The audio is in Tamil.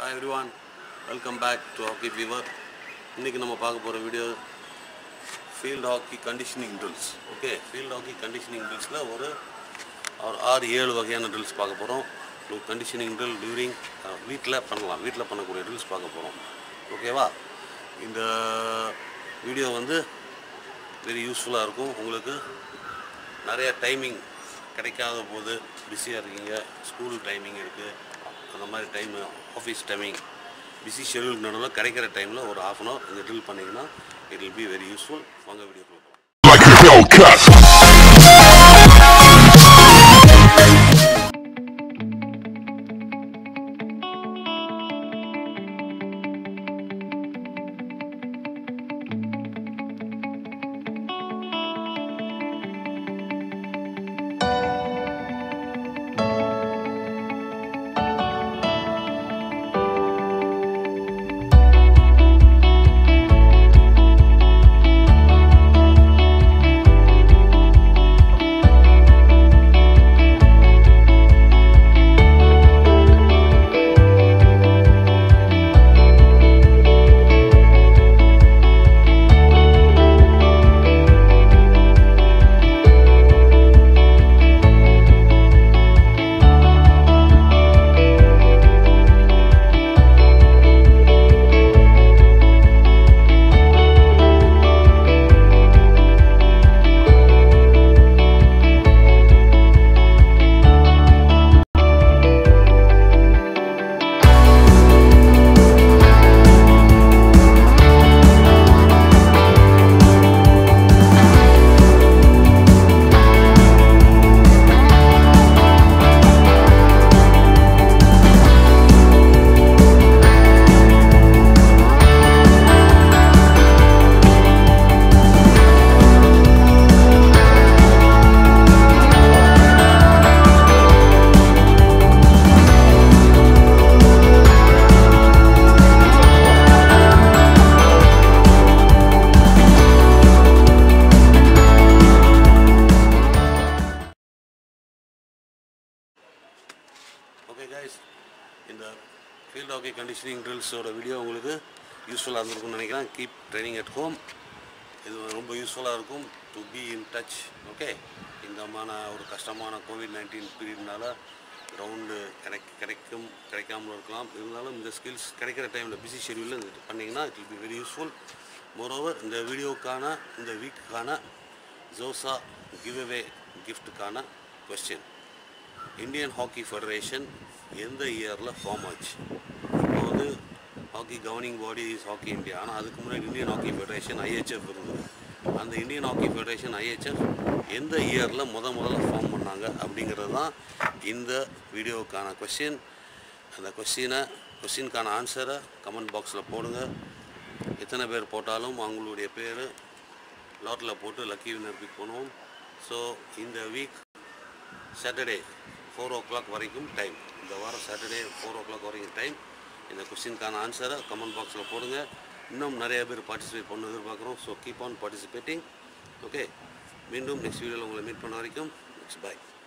Hi everyone welcome back to hockey fever இன்றைக்கி நம்ம பார்க்க போகிற video field hockey conditioning drills okay field hockey conditioning ட்ரில்ஸில் ஒரு ஒரு ஆறு ஏழு வகையான ட்ரில்ஸ் பார்க்க போகிறோம் கண்டிஷனிங் ட்ரில் டியூரிங் வீட்டில் பண்ணலாம் வீட்டில் பண்ணக்கூடிய ட்ரில்ஸ் பார்க்க போகிறோம் ஓகேவா இந்த வீடியோ வந்து வெரி யூஸ்ஃபுல்லாக இருக்கும் உங்களுக்கு நிறைய டைமிங் கிடைக்காத போது பிஸியாக இருக்கீங்க ஸ்கூல் டைமிங் இருக்குது அந்த மாதிரி time office timing busy schedule நடுவில் கிடைக்கிற டைமில் ஒரு ஆஃப் அன் ஹவர் இந்த ட்ரில் பண்ணிங்கன்னா it will be very useful வாங்க வீடியோ போகலாம் like a Hellcat. Okay guys இந்த ஃபீல்ட் ஹாக்கி கண்டிஷனிங் ட்ரில்ஸோட வீடியோ உங்களுக்கு யூஸ்ஃபுல்லாக இருந்திருக்கும்னு நினைக்கிறேன் கீப் ட்ரைனிங் அட் ஹோம் இது ரொம்ப யூஸ்ஃபுல்லாக இருக்கும் to be in touch okay இந்தமான ஒரு கஷ்டமான கோவிட் நைன்டீன் பீரியட்னால கிரவுண்டு கிடைக் கிடைக்கும் கிடைக்காமலும் இருக்கலாம் இருந்தாலும் இந்த ஸ்கில்ஸ் கிடைக்கிற டைமில் பிஸி ஷெடியூலில் இது பண்ணிங்கன்னா it will be very useful moreover இந்த வீடியோக்கான இந்த வீக்குக்கான ஜோசா கிவ் அவே கிஃப்ட்டுக்கான கொஸ்டின் இந்தியன் ஹாக்கி ஃபெடரேஷன் எந்த இயரில் ஃபார்ம் ஆச்சு இப்போ வந்து hockey governing body is hockey India ஆனால் அதுக்கு முன்னாடி இந்தியன் ஹாக்கி ஃபெடரேஷன் ஐஹெச்எஃப் இருந்தது அந்த இந்தியன் ஹாக்கி ஃபெடரேஷன் ஐஹெச்எஃப் எந்த இயரில் முத முதல்ல ஃபார்ம் பண்ணாங்க அப்படிங்கிறது தான் இந்த வீடியோவுக்கான கொஸ்டின் அந்த கொஸ்டினை கொஸ்டினுக்கான ஆன்சரை கமெண்ட் பாக்ஸில் போடுங்க எத்தனை பேர் போட்டாலும் அவங்களுடைய பேர் லாட்டில் போட்டு லக்கி வின்னருக்கு பண்ணுவோம் ஸோ இந்த week Saturday four o'clock வரைக்கும் டைம் இந்த வாரம் சாட்டர்டே ஃபோர் ஓ கிளாக் வரைக்கும் டைம் இந்த கொஸ்டினுக்கான ஆன்சரை கமெண்ட் பாக்ஸில் போடுங்க இன்னும் நிறைய பேர் பார்ட்டிசிபேட் பண்ண எதிர்பார்க்குறோம் so keep on participating okay மீண்டும் நெக்ஸ்ட் வீடியோவில் உங்களை மீட் பண்ண வரைக்கும் நெக்ஸ்ட் பாய்